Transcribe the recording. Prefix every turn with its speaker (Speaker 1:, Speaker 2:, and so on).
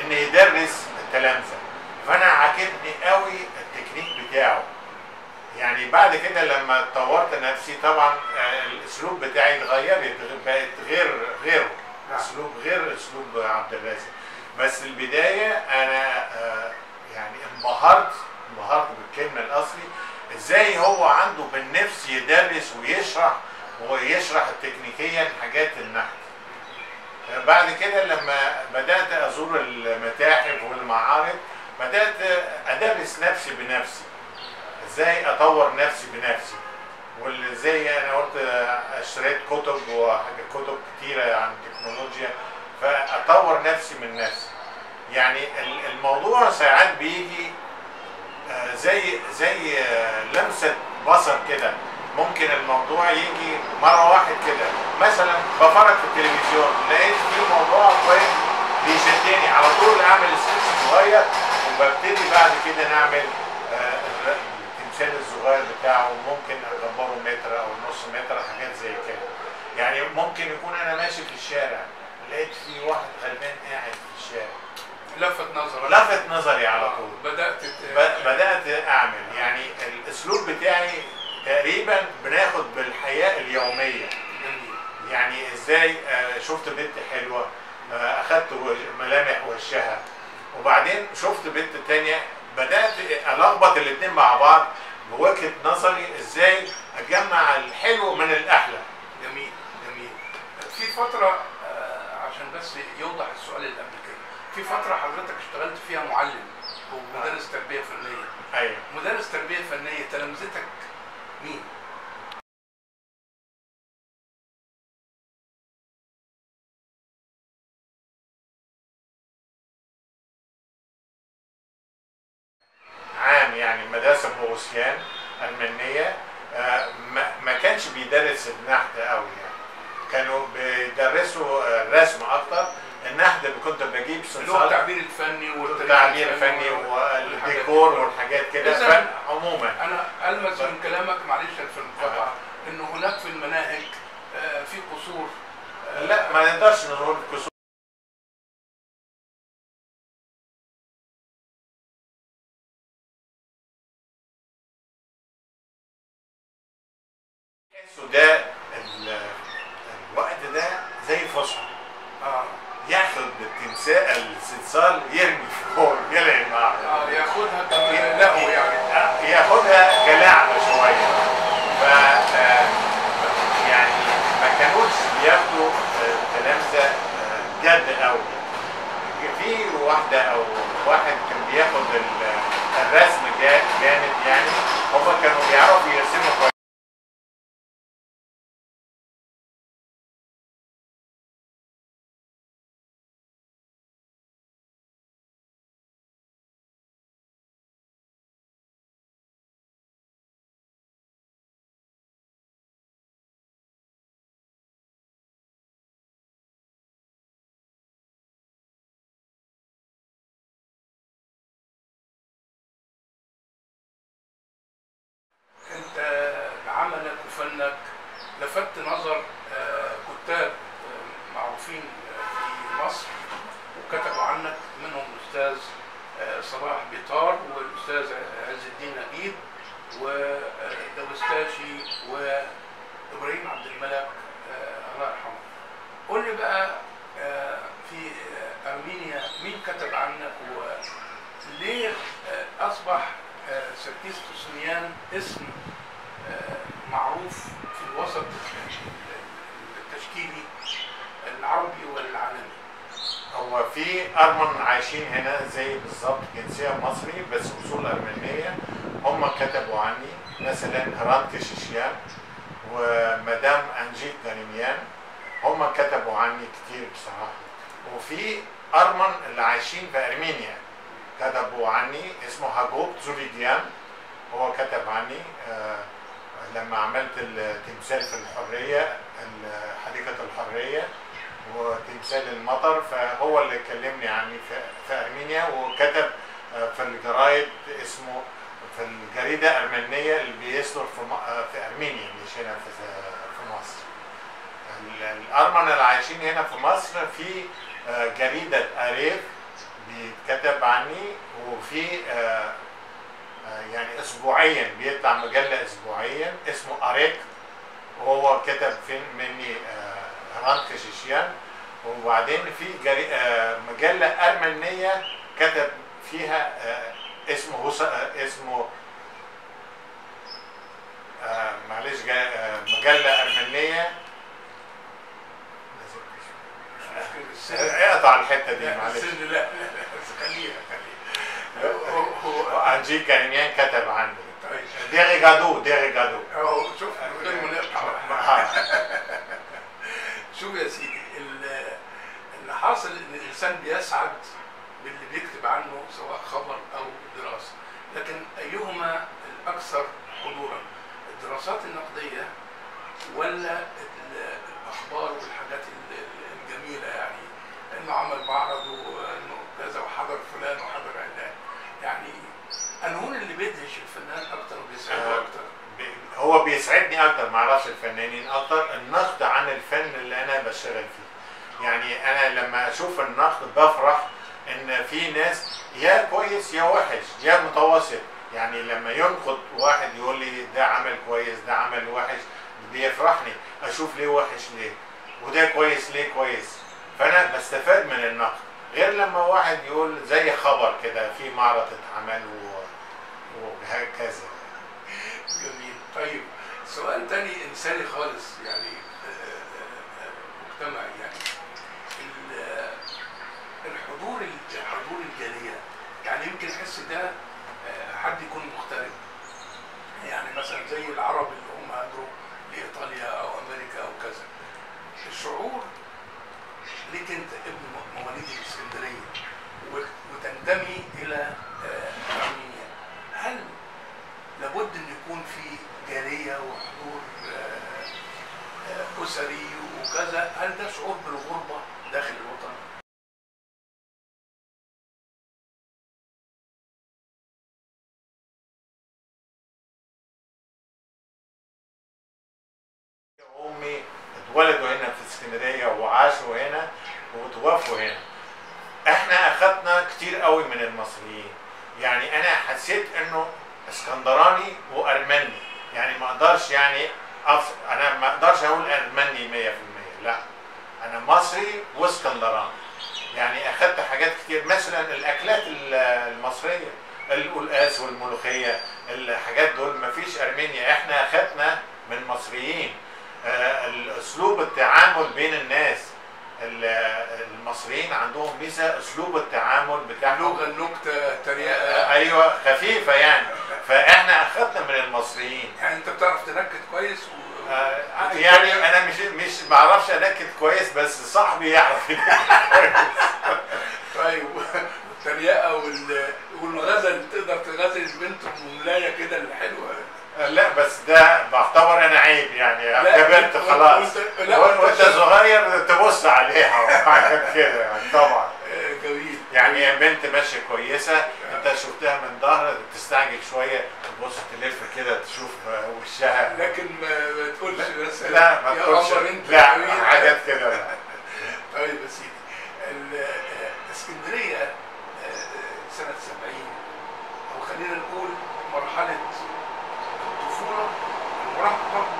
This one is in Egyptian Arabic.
Speaker 1: ان يدرس التلامذه فانا عاجبني قوي التكنيك بتاعه يعني بعد كده لما طورت نفسي طبعا آه، الاسلوب بتاعي اتغير بقت غير غيره
Speaker 2: نعم.
Speaker 1: اسلوب غير اسلوب عبد الرازق بس البدايه انا آه، يعني انبهرت انبهرت بالكلمه الاصلي ازاي هو عنده بالنفس يدرس ويشرح ويشرح تكنيكيا حاجات النحت بعد كده لما بدات ازور المتاحف والمعارض بدات ادرس نفسي بنفسي ازاي اطور نفسي بنفسي وازاي انا قلت اشتريت كتب وكتب كتيره عن التكنولوجيا فاطور نفسي من نفسي يعني ال- الموضوع ساعات بيجي آه، زي زي آه، لمسه بصر كده ممكن الموضوع يجي مره واحد كده مثلا بفرج في التلفزيون لقيت في موضوع كويس بيشدني على طول اعمل سكتش صغير وببتدي بعد كده نعمل آه، الر- التمثال الصغير بتاعه ممكن اكبره متر او نص متر حاجات زي كده يعني ممكن يكون انا ماشي في الشارع لقيت في واحد غلبان قاعد في الشارع
Speaker 2: لفت نظرك
Speaker 1: لفت نظري على طول
Speaker 2: بدات ت-
Speaker 1: ب- بدات اعمل يعني الاسلوب بتاعي تقريبا بناخد بالحياه اليوميه
Speaker 2: جميل.
Speaker 1: يعني ازاي آه، شفت بنت حلوه آه، اخدت وج- ملامح وشها وبعدين شفت بنت تانية بدات الخبط الاتنين مع بعض بوجهه نظري ازاي اجمع الحلو من الاحلى
Speaker 2: جميل جميل في فترة آه، عشان بس يوضح السؤال اللي قبل كده في فترة حضرتك اشتغلت فيها معلم ومدرس تربية فنية
Speaker 1: ايوه
Speaker 2: مدرس تربية فنية تلامذتك مين؟
Speaker 1: عام يعني مدرسه بوغوسيان المانيه آه، ما ما كانش بيدرس النحت قوي يعني كانوا بيدرسوا آه، الرسم اكتر النحت اللي كنت بجيب
Speaker 2: اللي هو
Speaker 1: صلصال
Speaker 2: التعبير الفني والتربية
Speaker 1: التعبير
Speaker 2: الفني
Speaker 1: الفني
Speaker 2: والحاجات دي
Speaker 1: والديكور
Speaker 2: كلها.
Speaker 1: والحاجات كده
Speaker 2: إذن-
Speaker 1: فن عموما
Speaker 2: أنا ألمس من كلامك معلش في المقاطعة إنه هناك في المناهج آه، في قصور آه،
Speaker 1: لا ما نقدرش نقول كسور ده ال- الوقت ده زي فسحه
Speaker 2: آه
Speaker 1: ياخد التمثال الصلصال يرمي فوق يلعب معاه
Speaker 2: آه ياخدها كلهو يعني
Speaker 1: ياخدها كلعبه شويه ف آه، يعني ما كانوش بياخدوا آه، تلامذه آه، جد قوي في واحده او واحد كان بياخد ال- الرسم جا- جامد يعني هم كانوا بيعرفوا يرسموا كويس
Speaker 2: انت بعملك وفنك لفت نظر آه، كتاب آه، معروفين آه، في مصر وكتبوا عنك منهم الاستاذ آه، صلاح بيطار والاستاذ عز الدين نجيب ودوستاشي وابراهيم عبد الملك آه، الله يرحمه. قول لي بقى آه، في آه، ارمينيا مين كتب عنك وليه آه، اصبح آه، سركيس توسنيان اسم آه، معروف في الوسط التشكيلي العربي والعالمي
Speaker 1: هو في ارمن عايشين هنا زي بالظبط جنسيه مصري بس اصول ارمنيه هم كتبوا عني مثلا هران كشيشيان ومدام انجيت غانيميان هم كتبوا عني كتير بصراحه وفي ارمن اللي عايشين في ارمينيا كتبوا عني اسمه هاجوب زوليديان هو كتب عني آه لما عملت التمثال في الحريه ال- حديقه الحريه وتمثال المطر فهو اللي كلمني عني في, في ارمينيا وكتب آه، في الجرايد اسمه في الجريده ارمنيه اللي بيصدر في م- آه، في ارمينيا مش هنا في في مصر. ال- الارمن اللي عايشين هنا في مصر في آه، جريده اريف بيتكتب عني وفي آه، آه، يعني اسبوعيا بيطلع مجله اسبوعيا اسمه اريك وهو كتب فين مني آه، ران كشيشيان وبعدين في جري... آه، مجله ارمنيه كتب فيها آه، اسمه هوس... آه، اسمه آه، معلش جا- آه، مجله ارمنيه
Speaker 2: السن
Speaker 1: اقطع الحته دي
Speaker 2: لا
Speaker 1: معلش
Speaker 2: السن لا بس خليها خليها هو هو
Speaker 1: انجي كارينيان كتب عني
Speaker 2: طيب
Speaker 1: ديريغادو ديريغادو
Speaker 2: اهو شوف من غير ما نقطع
Speaker 1: آه.
Speaker 2: شوف يا سيدي ال- اللي حاصل ان الانسان بيسعد باللي بيكتب عنه سواء خبر او دراسه لكن ايهما الاكثر حضورا الدراسات النقديه ولا ال- الاخبار والحاجات ال- ال- الجميله يعني انه عمل معرض وانه كذا وحضر فلان وحضر علان يعني انهون اللي بيدهش الفنان اكتر وبيسعده
Speaker 1: آه.
Speaker 2: اكتر
Speaker 1: بي- هو بيسعدني اكتر ما اعرفش الفنانين اكتر النقد عن الفن اللي انا بشتغل فيه يعني انا لما اشوف النقد بفرح ان في ناس يا كويس يا وحش يا متوسط يعني لما ينقد واحد يقول لي ده عمل كويس ده عمل وحش بيفرحني اشوف ليه وحش ليه وده كويس ليه كويس فانا بستفاد من النقد غير لما واحد يقول زي خبر كده في معرض اتعمل و- وهكذا
Speaker 2: جميل طيب سؤال تاني انساني خالص يعني آه، آه، آه، مجتمعي يعني ال- الحضور الحضور الجاليه يعني يمكن احس ده آه، حد يكون مغترب يعني مثلا زي العرب اللي هم هاجروا لايطاليا او امريكا او كذا الشعور ليك انت ابن م- مواليد الاسكندريه و- وتنتمي الى آه، ارمينيا هل لابد ان يكون في جاليه وحضور آه، آه، اسري وكذا هل ده شعور بالغربه داخل الوطن؟
Speaker 1: امي اتولدوا هنا في اسكندريه وعاشوا هنا وتوفوا هنا احنا اخدنا كتير قوي من المصريين يعني انا حسيت انه اسكندراني وارمني يعني ما اقدرش يعني أفصل. انا ما اقدرش اقول ارمني 100% لا انا مصري واسكندراني يعني اخدت حاجات كتير مثلا الاكلات ال- المصريه القلقاس والملوخيه الحاجات دول ما فيش ارمينيا احنا اخدنا من مصريين آه، الاسلوب التعامل بين الناس ال- المصريين عندهم ميزه اسلوب التعامل بتاعهم
Speaker 2: اللغه النكته تريقه
Speaker 1: آه، ايوه خفيفه يعني فاحنا اخدنا من المصريين
Speaker 2: يعني انت بتعرف تنكت كويس و...
Speaker 1: آه، يعني انا مش مش ما اعرفش انكت كويس بس صاحبي يعرف ينكت كويس
Speaker 2: طيب والتريقه وال... والغزل تقدر تغزل البنت المملايه كده الحلوه
Speaker 1: لا بس ده بعتبر انا عيب يعني
Speaker 2: لا،
Speaker 1: كبرت
Speaker 2: وانت-
Speaker 1: خلاص
Speaker 2: وانت- لا،
Speaker 1: وانت
Speaker 2: وانت-
Speaker 1: صغير تبص عليها وحاجات كده يعني طبعا
Speaker 2: آه، جميل
Speaker 1: يعني بنت ماشيه كويسه انت شفتها من ظهر تستعجل شويه تبص تلف كده تشوف وشها
Speaker 2: لكن ما ما تقولش بس
Speaker 1: لا ما
Speaker 2: يا
Speaker 1: تقولش
Speaker 2: قمر انت
Speaker 1: لا
Speaker 2: جميل.
Speaker 1: حاجات كده لا
Speaker 2: طيب يا سيدي ال- آه، اسكندريه آه، سنه 70 او خلينا نقول مرحله الطفوله المراهقه